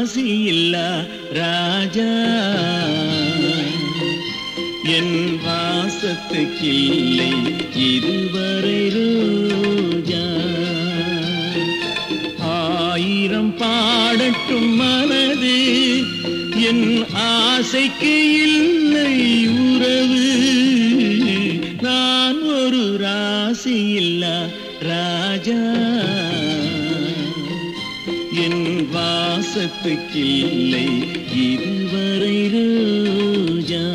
ராசி இல்லா ராஜா என் வாசத்துக்கில்லை இதுவரை ரோஜா ஆயிரம் பாடட்டும் மனது என் ஆசைக்கு இல்லை உறவு நான் ஒரு ராசி இல்லா ராஜா என் வாசத்துக்கில்லை இதுவரை ரோஜா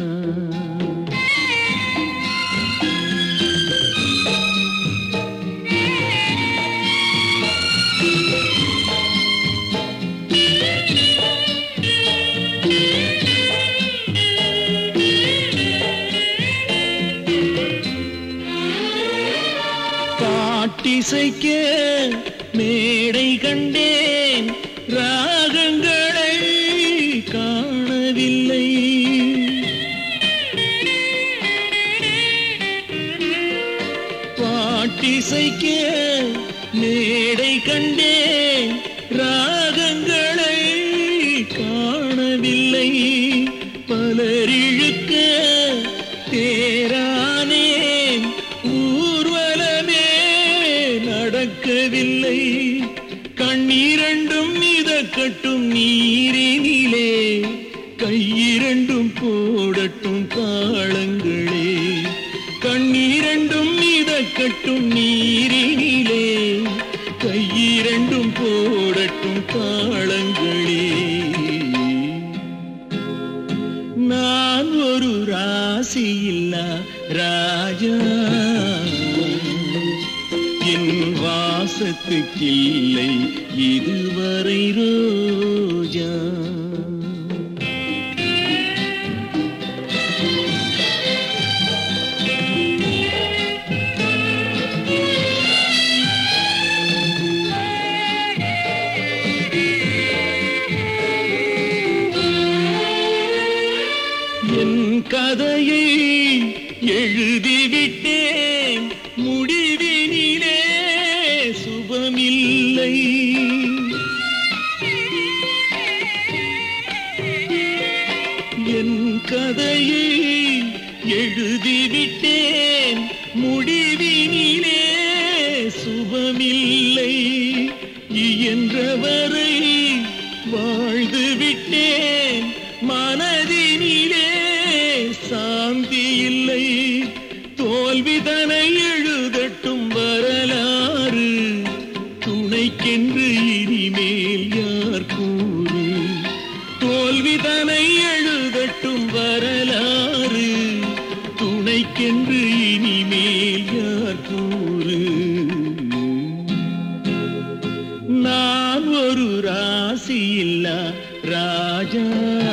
பாட்டிசைக்க மேடை கண்டேன் ராகங்களை காணவில்லை பாட்டிசைக்க மேடை கண்டேன் ராகங்களை காணவில்லை பலரிழுக்க தேரானேன் ஊர்வலமே நடக்கவில்லை கண்ணீரண்டும் மிதக்கட்டும் நீரினிலே கையிரண்டும் போடட்டும் தாளங்களே கண்ணீரண்டும் மிதக்கட்டும் நீரினிலே கையிரண்டும் போடட்டும் தாளங்களே நான் ஒரு ராசி இல்லா ராஜா என் வாசத்துக்கில்லை இதுவரை ரோஜா என் கதையை எழுதிவிட்டேன் முடிவினிலே சுபமில்லை என் கதையை எழுதிவிட்டேன் முடிவினிலே சுபமில்லை இயன்றவரை வாழ்ந்து விட்டேன் மனதினிலே சாந்தி இல்லை தோல்விதனை எழுதட்டும் வரலாறு துணைக்கென்று இனிமேல் யார் கூறு தோல்விதனை எழுதட்டும் வரலாறு துணைக்கென்று இனிமேல் யார் கூறு நான் ஒரு ராசி இல்லா ராஜா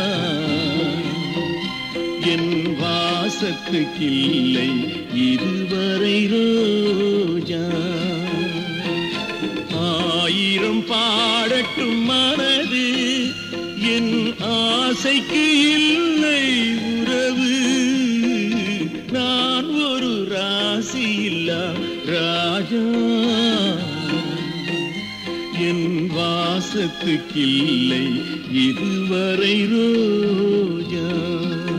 என் வாசத்துக்கில்லை இதுவரை ரோஜா ஆயிரம் பாடட்டும் மனது என் ஆசைக்கு இல்லை உறவு நான் ஒரு ராசி இல்லா ராஜா என் வாசத்துக்கில்லை இதுவரை ரோஜா